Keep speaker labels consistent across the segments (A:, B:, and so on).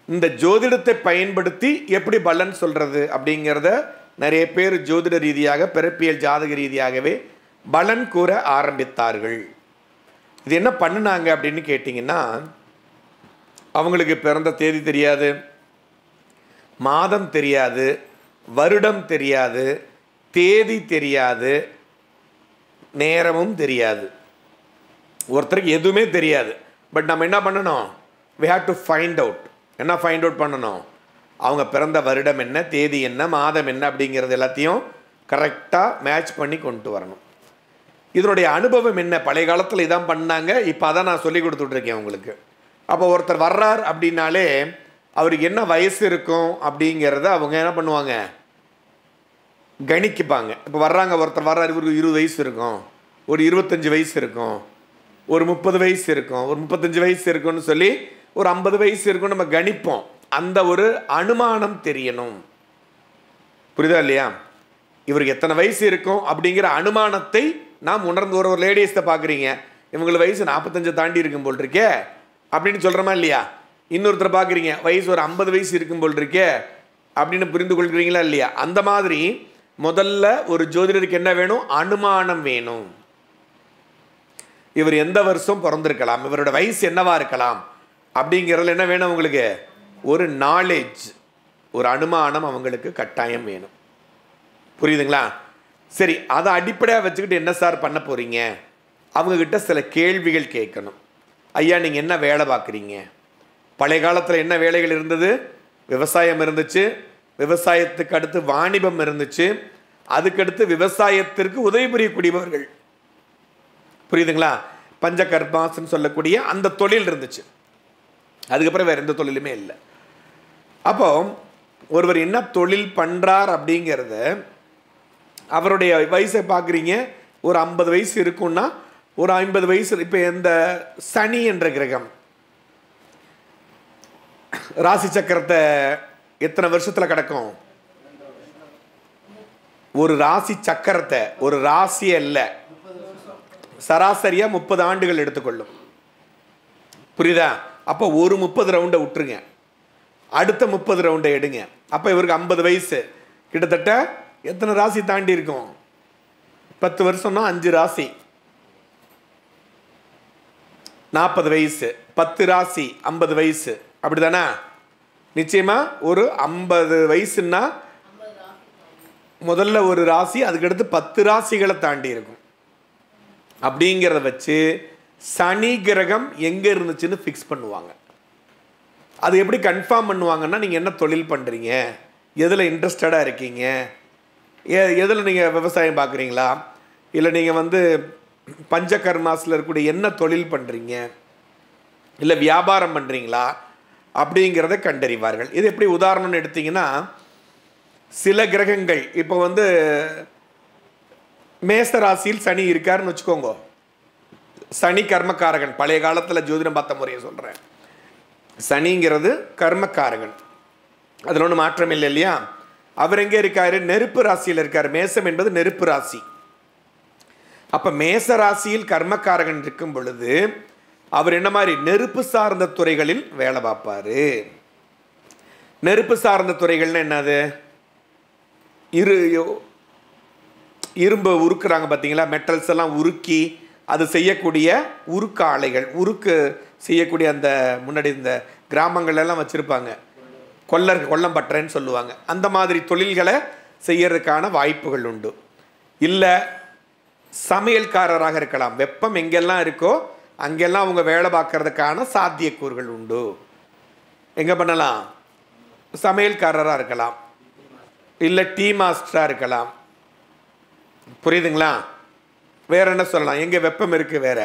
A: இந்த ஜோதிடத்தை பயன்படுத்தி எப்படி பலன் சொல்றது அப்படிங்கிறத நிறைய பேர் ஜோதிட ரீதியாக பிறப்பியல் ஜாதக ரீதியாகவே பலன் கூற ஆரம்பித்தார்கள் இது என்ன பண்ணுனாங்க அப்படின்னு கேட்டிங்கன்னா அவங்களுக்கு பிறந்த தேதி தெரியாது மாதம் தெரியாது வருடம் தெரியாது தேதி தெரியாது நேரமும் தெரியாது ஒருத்தருக்கு எதுவுமே தெரியாது பட் நம்ம என்ன பண்ணணும் we have to find out என்ன ஃபைண்ட் அவுட் பண்ணணும் அவங்க பிறந்த வருடம் என்ன தேதி என்ன மாதம் என்ன அப்படிங்கிறது எல்லாத்தையும் கரெக்டாக மேட்ச் பண்ணி கொண்டு வரணும் இதனுடைய அனுபவம் என்ன பழைய காலத்தில் இதான் பண்ணாங்க இப்போ அதான் நான் சொல்லி கொடுத்துட்ருக்கேன் உங்களுக்கு அப்போ ஒருத்தர் வர்றார் அப்படின்னாலே அவருக்கு என்ன வயசு இருக்கும் அப்படிங்கிறத அவங்க என்ன பண்ணுவாங்க கணிக்குப்பாங்க இப்போ வர்றாங்க ஒருத்தர் வர்றாரு இவருக்கு இருபது வயசு இருக்கும் ஒரு இருபத்தஞ்சி வயசு இருக்கும் ஒரு முப்பது வயசு இருக்கும் ஒரு முப்பத்தஞ்சு வயசு இருக்கும்னு சொல்லி ஒரு ஐம்பது வயசு இருக்கும்னு நம்ம கணிப்போம் அந்த ஒரு அனுமானம் தெரியணும் புரியுதா இல்லையா இவருக்கு எத்தனை வயசு இருக்கும் அப்படிங்கிற அனுமானத்தை நாம் உணர்ந்து ஒரு ஒரு லேடிஸை பார்க்குறீங்க இவங்களுக்கு வயசு நாற்பத்தஞ்சு தாண்டி இருக்கும் போல் இருக்கே அப்படின்னு சொல்கிறோமா இல்லையா இன்னொருத்தர் பார்க்குறீங்க வயசு ஒரு ஐம்பது வயசு இருக்கும் போல் இருக்கே அப்படின்னு புரிந்து கொள்கிறீங்களா இல்லையா அந்த மாதிரி முதல்ல ஒரு ஜோதிடருக்கு என்ன வேணும் அனுமானம் வேணும் இவர் எந்த வருஷம் பிறந்திருக்கலாம் இவரோட வயசு என்னவா இருக்கலாம் அப்படிங்கிறதுல என்ன வேணும் உங்களுக்கு ஒரு நாலேஜ் ஒரு அனுமானம் அவங்களுக்கு கட்டாயம் வேணும் புரியுதுங்களா சரி அதை அடிப்படையாக வச்சுக்கிட்டு என்ன சார் பண்ண போறீங்க அவங்கக்கிட்ட சில கேள்விகள் கேட்கணும் ஐயா நீங்கள் என்ன வேலை பார்க்குறீங்க பழைய காலத்தில் என்ன வேலைகள் இருந்தது விவசாயம் இருந்துச்சு விவசாயத்துக்கு அடுத்து வாணிபம் இருந்துச்சு அதுக்கடுத்து விவசாயத்திற்கு உதவி புரியக்கூடியவர்கள் புரியுதுங்களா பஞ்சகர்மாஸ்ன்னு சொல்லக்கூடிய அந்த தொழில் இருந்துச்சு அதுக்கப்புறம் வேற எந்த தொழிலுமே இல்லை அப்போ ஒருவர் என்ன தொழில் பண்ணுறார் அப்படிங்கிறத அவருடைய வயசை பார்க்குறீங்க ஒரு ஐம்பது வயசு இருக்கும்னா ஒரு ஐம்பது வயசு இப்போ இந்த சனி என்ற கிரகம் ராசி சக்கரத்தை எத்தனை வருஷத்தில் கிடக்கும் ஒரு ராசி சக்கரத்தை ஒரு ராசி அல்ல சராசரியாக முப்பது ஆண்டுகள் எடுத்துக்கொள்ளும் புரியுதா அப்போ ஒரு முப்பது ரவுண்டை விட்டுருங்க அடுத்த முப்பது ரவுண்டை எடுங்க அப்போ இவருக்கு ஐம்பது வயசு கிட்டத்தட்ட எத்தனை ராசி தாண்டி இருக்கும் பத்து வருஷம்னா அஞ்சு ராசி நாற்பது வயசு பத்து ராசி ஐம்பது வயசு அப்படிதானே நிச்சயமா ஒரு ஐம்பது வயசுன்னா முதல்ல ஒரு ராசி அதுக்கடுத்து பத்து ராசிகளை தாண்டி இருக்கும் அப்படிங்கிறத வச்சு சனி கிரகம் எங்கே இருந்துச்சுன்னு ஃபிக்ஸ் பண்ணுவாங்க அது எப்படி கன்ஃபார்ம் பண்ணுவாங்கன்னா நீங்கள் என்ன தொழில் பண்ணுறீங்க எதில் இன்ட்ரெஸ்டடாக இருக்கீங்க எ எதில் நீங்கள் விவசாயம் பார்க்குறீங்களா இல்லை நீங்கள் வந்து பஞ்சகர்மாஸில் இருக்கக்கூடிய என்ன தொழில் பண்ணுறீங்க இல்லை வியாபாரம் பண்ணுறீங்களா அப்படிங்கிறத கண்டறிவார்கள் இது எப்படி உதாரணம்னு எடுத்தீங்கன்னா சில கிரகங்கள் இப்போ வந்து மேச ராசியில் சனி இருக்காருன்னு வச்சுக்கோங்க சனி கர்மக்காரகன் பழைய காலத்தில் ஜோதிடம் பார்த்த முறையை சொல்கிறேன் சனிங்கிறது கர்மக்காரகன் அதில் ஒன்றும் மாற்றம் இல்லை இல்லையா அவர் எங்கே இருக்காரு நெருப்பு ராசியில் இருக்கார் மேசம் என்பது நெருப்பு ராசி அப்போ மேச ராசியில் கர்மக்காரகன் இருக்கும் பொழுது அவர் என்ன மாதிரி நெருப்பு சார்ந்த துறைகளில் வேலை பார்ப்பாரு நெருப்பு சார்ந்த துறைகள்னா என்னது இரு இரும்பு உருக்குறாங்க பார்த்தீங்களா மெட்டல்ஸ் எல்லாம் உருக்கி அது செய்யக்கூடிய உருக்கு ஆலைகள் உருக்கு செய்யக்கூடிய அந்த முன்னாடி இந்த கிராமங்கள் எல்லாம் வச்சுருப்பாங்க கொல்லர் கொல்லம்பட்டறைன்னு சொல்லுவாங்க அந்த மாதிரி தொழில்களை செய்யறதுக்கான வாய்ப்புகள் உண்டு இல்லை சமையல்காரராக இருக்கலாம் வெப்பம் எங்கெல்லாம் இருக்கோ அங்கெல்லாம் அவங்க வேலை பார்க்கறதுக்கான சாத்தியக்கூறுகள் உண்டு எங்கே பண்ணலாம் சமையல்காரராக இருக்கலாம் இல்லை டீ மாஸ்டராக இருக்கலாம் புரியுதுங்களா வேற என்ன சொல்லலாம் எங்கே வெப்பம் இருக்குது வேற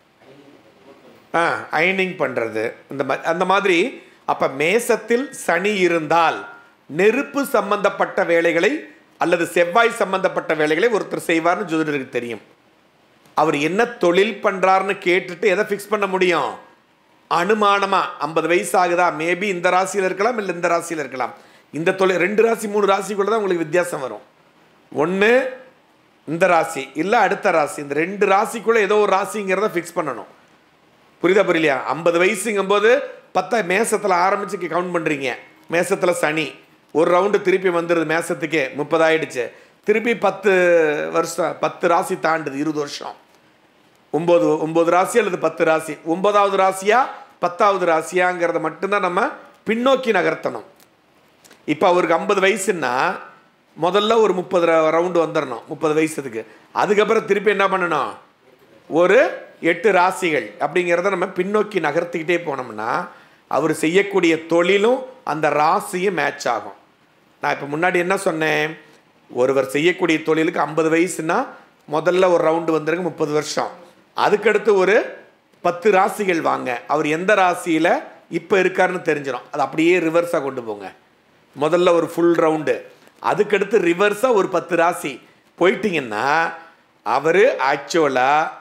A: ஆ அயனிங் பண்ணுறது இந்த மா அந்த மாதிரி அப்போ மேசத்தில் சனி இருந்தால் நெருப்பு சம்பந்தப்பட்ட வேலைகளை அல்லது செவ்வாய் சம்பந்தப்பட்ட வேலைகளை ஒருத்தர் செய்வார்னு ஜோதிடருக்கு தெரியும் அவர் என்ன தொழில் பண்ணுறாருன்னு கேட்டுட்டு எதை ஃபிக்ஸ் பண்ண முடியும் அனுமானமாக ஐம்பது வயசு ஆகுதா மேபி இந்த ராசியில் இருக்கலாம் இல்லை இந்த ராசியில் இருக்கலாம் இந்த தொழில் ரெண்டு ராசி மூணு ராசிக்குள்ள தான் உங்களுக்கு வித்தியாசம் வரும் ஒன்று இந்த ராசி இல்லை அடுத்த ராசி இந்த ரெண்டு ராசிக்குள்ளே ஏதோ ஒரு ராசிங்கிறத ஃபிக்ஸ் பண்ணணும் புரியுதா புரியலையா ஐம்பது வயசுங்கும்போது பத்த மேசத்தில் ஆரம்பிச்சு கவுண்ட் பண்ணுறீங்க மேசத்தில் சனி ஒரு ரவுண்டு திருப்பி வந்துடுது மேசத்துக்கே முப்பதாயிடுச்சு திருப்பி பத்து வருஷம் பத்து ராசி தாண்டுது இருபது வருஷம் ஒம்பது ஒம்பது ராசி அல்லது பத்து ராசி ஒன்பதாவது ராசியா பத்தாவது ராசியாங்கிறத மட்டும்தான் நம்ம பின்னோக்கி நகர்த்தணும் இப்போ அவருக்கு ஐம்பது வயசுன்னா முதல்ல ஒரு முப்பது ரவுண்டு வந்துடணும் முப்பது வயசுக்கு அதுக்கப்புறம் திருப்பி என்ன பண்ணணும் ஒரு எட்டு ராசிகள் அப்படிங்கிறத நம்ம பின்னோக்கி நகர்த்திக்கிட்டே போனோம்னா அவர் செய்யக்கூடிய தொழிலும் அந்த ராசியும் மேட்ச் ஆகும் நான் இப்போ முன்னாடி என்ன சொன்னேன் ஒருவர் செய்யக்கூடிய தொழிலுக்கு ஐம்பது வயசுனா முதல்ல ஒரு ரவுண்டு வந்துருக்கு முப்பது வருஷம் அதுக்கடுத்து ஒரு பத்து ராசிகள் வாங்க அவர் எந்த ராசியில் இப்போ இருக்காருன்னு தெரிஞ்சிடும் அது அப்படியே ரிவர்ஸாக கொண்டு போங்க முதல்ல ஒரு ஃபுல் ரவுண்டு அதுக்கடுத்து ரிவர்ஸாக ஒரு பத்து ராசி போயிட்டீங்கன்னா அவர் ஆக்சுவலாக